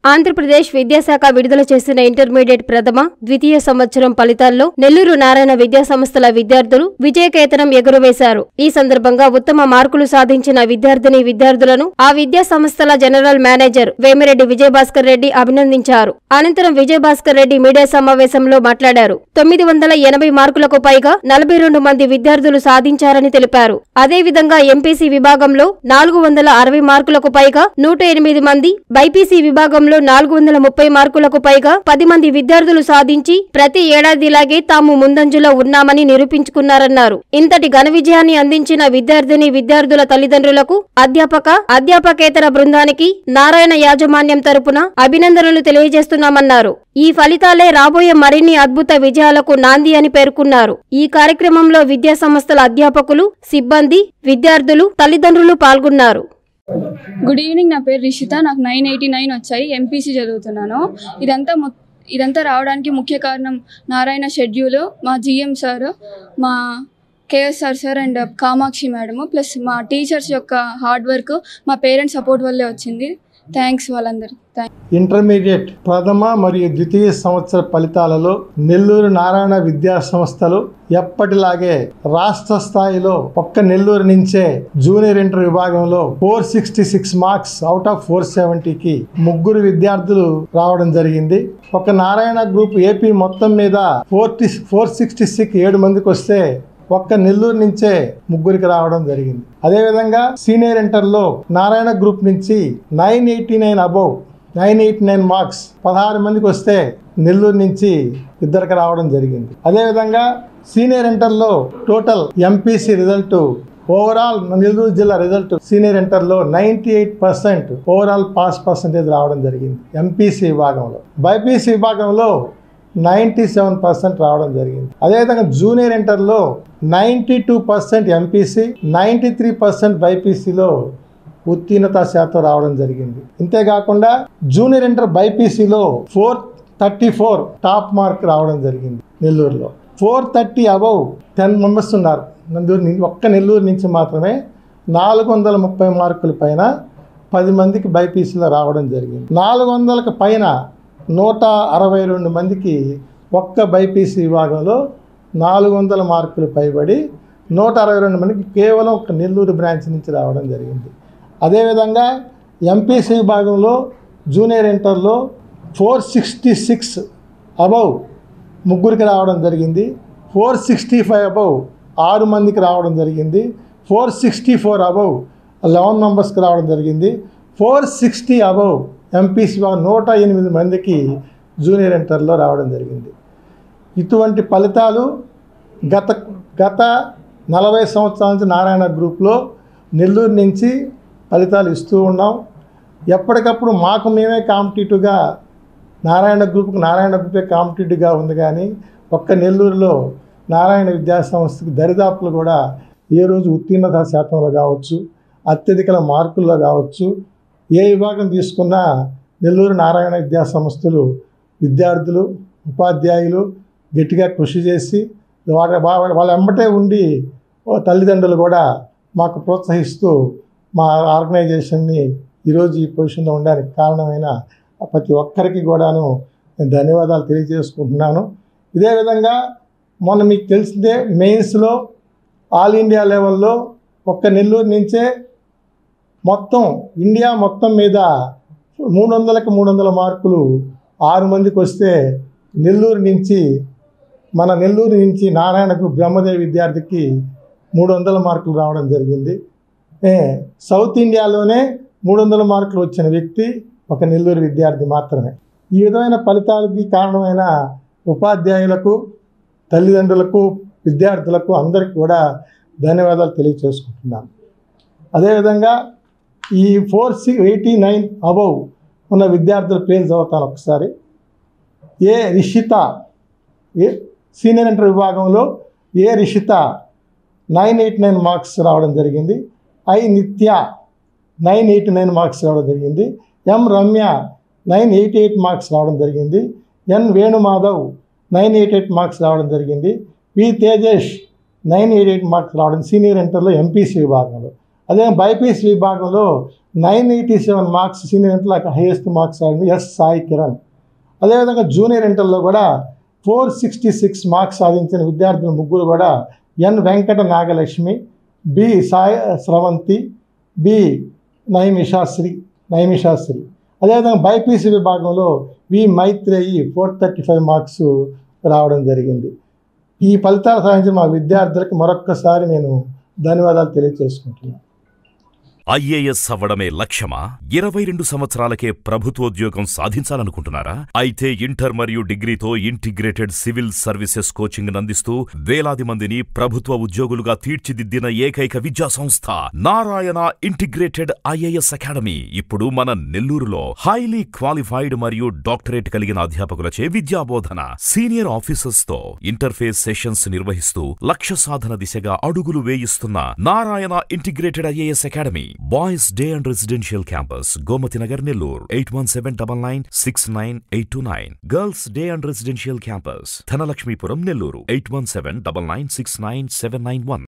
ఆంధ్రప్రదేశ్ విద్యాశాఖ విడుదల చేసిన ఇంటర్మీడియట్ ప్రథమ ద్వితీయ సంవత్సరం ఫలితాల్లో నెల్లూరు నారాయణ విద్యా సంస్థల విద్యార్థులు విజయకేతనం ఎగురవేశారు ఈ సందర్భంగా ఉత్తమ మార్కులు సాధించిన విద్యార్థిని విద్యార్థులను ఆ విద్యా సంస్థల జనరల్ మేనేజర్ వేమిరెడ్డి విజయభాస్కర్ రెడ్డి అభినందించారు అనంతరం విజయభాస్కర్ రెడ్డి మీడియా సమావేశంలో మాట్లాడారు తొమ్మిది వందల ఎనభై మార్కులకు పైగా నలభై రెండు మంది విద్యార్థులు సాధించారని తెలిపారు అదేవిధంగా ఎంపీసీ విభాగంలో నాలుగు వందల అరవై మార్కులకు పైగా నూట ఎనిమిది మంది బైపీసీ విభాగంలో నాలుగు వందల ముప్పై మార్కులకు పైగా పది మంది విద్యార్థులు సాధించి ప్రతి ఏడాదిలాగే తాము ముందంజలో ఉన్నామని నిరూపించుకున్నారన్నారు ఇంతటి ఘన విజయాన్ని అందించిన విద్యార్థిని విద్యార్థుల తల్లిదండ్రులకు అధ్యాపక అధ్యాపకేతర బృందానికి నారాయణ యాజమాన్యం తరపున అభినందనలు తెలియజేస్తున్నామన్నారు ఈ ఫలితాలే రాబోయే మరిన్ని అద్భుత విజయాలకు నాంది అని పేర్కొన్నారు ఈ కార్యక్రమంలో విద్యా సంస్థల అధ్యాపకులు సిబ్బంది విద్యార్థులు తల్లిదండ్రులు పాల్గొన్నారు గుడ్ ఈవినింగ్ నా పేరు రిషిత నాకు నైన్ ఎయిటీ నైన్ వచ్చాయి ఎంపీసీ చదువుతున్నాను ఇదంతా మొ ఇదంతా రావడానికి ముఖ్య కారణం నారాయణ షెడ్యూల్ మా జిఎం సార్ మా KSR sir and Kamakshi madam plus మా టీచర్స్ యొక్క హార్డ్ వర్క్ మా పేరెంట్స్ సపోర్ట్ వల్లే వచ్చింది థ్యాంక్స్ వాళ్ళందరూ థ్యాంక్ ఇంటర్మీడియట్ ప్రథమ మరియు ద్వితీయ సంవత్సర ఫలితాలలో నెల్లూరు నారాయణ విద్యా సంస్థలు ఎప్పటిలాగే రాష్ట్ర స్థాయిలో ఒక్క నెల్లూరు నుంచే జూనియర్ ఇంటర్ విభాగంలో four sixty six marks out of four సెవెంటీకి ముగ్గురు విద్యార్థులు రావడం జరిగింది ఒక నారాయణ గ్రూప్ ఏపీ మొత్తం మీద ఫోర్టీ ఫోర్ సిక్స్టీ సిక్స్ ఏడు మందికి వస్తే ఒక్క నెల్లూరు నుంచే ముగ్గురికి రావడం జరిగింది అదేవిధంగా సీనియర్ ఇంటర్లో నారాయణ గ్రూప్ నుంచి nine eighty nine above nine eighty nine marks పదహారు మందికి వస్తే నెల్లూరు నుంచి ఇద్దరికి రావడం జరిగింది అదేవిధంగా సీనియర్ ఇంటర్లో total MPC result overall Nellore జిల్లా రిజల్ట్ సీనియర్ ఇంటర్లో ninety eight percent overall pass percentage రావడం జరిగింది ఎంపీసీ విభాగంలో బైపీసీ విభాగంలో నైంటీ సెవెన్ పర్సెంట్ రావడం జరిగింది అదేవిధంగా జూనియర్ ఇంటర్లో ninety two percent MPC ninety three percent బైపీసీలో ఉత్తీర్ణత శాతం రావడం జరిగింది ఇంతేకాకుండా జూనియర్ ఇంటర్ బైపీసీలో four thirty four top mark రావడం జరిగింది నెల్లూరులో four thirty above ten members ఉన్నారు నెల్లూరు నుంచి ఒక్క నెల్లూరు నుంచి మాత్రమే నాలుగు వందల ముప్పై మార్కుల పైన పది మందికి బైపీసీలో రావడం జరిగింది నాలుగు వందలకు పైన నూట అరవై రెండు మందికి ఒక్క బైపీసీ విభాగంలో నాలుగు వందల మార్కులు పైబడి నూట అరవై రెండు మందికి కేవలం ఒక నెల్లూరు బ్రాంచ్ నుంచి రావడం జరిగింది అదేవిధంగా ఎంపీసీ విభాగంలో జూనియర్ ఇంటర్లో ఫోర్ సిక్స్టీ సిక్స్ అబౌవ్ ముగ్గురికి రావడం జరిగింది ఫోర్ సిక్స్టీ ఫైవ్ అబౌవ్ ఆరు మందికి రావడం జరిగింది four sixty four above eleven మెంబర్స్కి రావడం జరిగింది ఫోర్ సిక్స్టీ అబౌవ్ ఎంపీసీ నూట ఎనిమిది మందికి జూనియర్ ఇంటర్లో రావడం జరిగింది ఇటువంటి ఫలితాలు గత గత నలభై సంవత్సరాల నుంచి నారాయణ గ్రూప్లో నెల్లూరు నుంచి ఫలితాలు ఇస్తూ ఉన్నాం ఎప్పటికప్పుడు మాకు మేమే కాంపిటేటివ్గా నారాయణ గ్రూప్కి నారాయణ గ్రూపే కాంపిటేటివ్గా ఉంది కానీ ఒక్క నెల్లూరులో నారాయణ విద్యా సంస్థకి దరిదాపులు కూడా ఏ రోజు ఉత్తీర్ణత శాతంలో కావచ్చు అత్యధిక మార్కుల్లో కావచ్చు ఏ విభాగం తీసుకున్నా నెల్లూరు నారాయణ విద్యా సంస్థలు విద్యార్థులు ఉపాధ్యాయులు గట్టిగా కృషి చేసి వాళ్ళ వాళ్ళ వాళ్ళ వెంబటే ఉండి ఓ తల్లిదండ్రులు కూడా మాకు ప్రోత్సహిస్తూ మా ఆర్గనైజేషన్ని ఈరోజు ఈ పొజిషన్లో ఉండడానికి కారణమైన ప్రతి ఒక్కరికి కూడాను నేను ధన్యవాదాలు తెలియజేసుకుంటున్నాను ఇదే విధంగా మొన్న మీకు తెలిసిందే మెయిన్స్లో ఆల్ ఇండియా లెవెల్లో ఒక్క నెల్లూరు నుంచే మొత్తం ఇండియా మొత్తం మీద మూడు వందలకు మూడు వందల మార్కులు ఆరు మందికి వస్తే నెల్లూరు నుంచి మన నెల్లూరు నుంచి నారాయణకు బ్రహ్మదేవి విద్యార్థికి మూడు వందల మార్కులు రావడం జరిగింది ఏ, సౌత్ ఇండియాలోనే మూడు వందల మార్కులు వచ్చిన వ్యక్తి ఒక నెల్లూరు విద్యార్థి మాత్రమే ఈ విధమైన ఫలితాలకి కారణమైన ఉపాధ్యాయులకు తల్లిదండ్రులకు విద్యార్థులకు అందరికీ కూడా ధన్యవాదాలు తెలియచేసుకుంటున్నాను అదేవిధంగా ఈ ఫోర్ సి ఎయిటీ నైన్ అబౌవ్ ఉన్న విద్యార్థుల పేర్లు చదువుతాను ఒకసారి A Rishitha A senior inter విభాగంలో A Rishitha nine eight nine marks రావడం జరిగింది ఐ నిత్య నైన్ ఎయిటీ నైన్ మార్క్స్ రావడం జరిగింది M Ramya nine eighty eight marks రావడం జరిగింది N Venumadhav nine eight eight marks రావడం జరిగింది V Tejesh nine eight eight marks రావడం సీనియర్ ఇంటర్లో ఎంపీసీ విభాగంలో అదే బైపీసీ విభాగంలో nine eighty seven marks senior ఇంటర్లో హైయెస్ట్ మార్క్స్ సాధించింది ఎస్ సాయి కిరణ్ అదేవిధంగా జూనియర్ ఇంటర్లో కూడా ఫోర్ సిక్స్టీ సిక్స్ మార్క్స్ సాధించిన విద్యార్థులు ముగ్గురు కూడా N Venkata Nagalakshmi B Sai Sravanthi B Naimishasri Naimishasri అదేవిధంగా బైపీసీ విభాగంలో V Maitreyi four thirty five marks రావడం జరిగింది ఈ ఫలితాలు సాధించిన మా విద్యార్థులకు మరొక్కసారి నేను ధన్యవాదాలు తెలియజేసుకుంటున్నాను ఐఏఎస్ అవ్వడమే లక్ష్యమా ఇరవై రెండు సంవత్సరాలకే ప్రభుత్వోద్యోగం సాధించాలనుకుంటున్నారా అయితే ఇంటర్ మరియు డిగ్రీతో ఇంటిగ్రేటెడ్ సివిల్ సర్వీసెస్ కోచింగ్ అందిస్తూ వేలాది మందిని ప్రభుత్వ ఉద్యోగులుగా తీర్చిదిద్దిన ఏకైక విద్యా సంస్థ నారాయణ ఇంటిగ్రేటెడ్ ఐఏఎస్ అకాడమీ ఇప్పుడు మన నెల్లూరులో హైలీ క్వాలిఫైడ్ మరియు డాక్టరేట్ కలిగిన అధ్యాపకులచే విద్యాబోధన సీనియర్ ఆఫీసర్స్ తో ఇంటర్ఫేస్ సెషన్స్ నిర్వహిస్తూ లక్ష్య సాధన దిశగా అడుగులు వేయిస్తున్న Narayana integrated IAS academy boys day and residential campus Gomathi Nagar Nellore eight one seven double nine six nine eight two nine girls day and residential campus Dhanalakshmipuram Nellore eight one seven double nine six nine seven nine one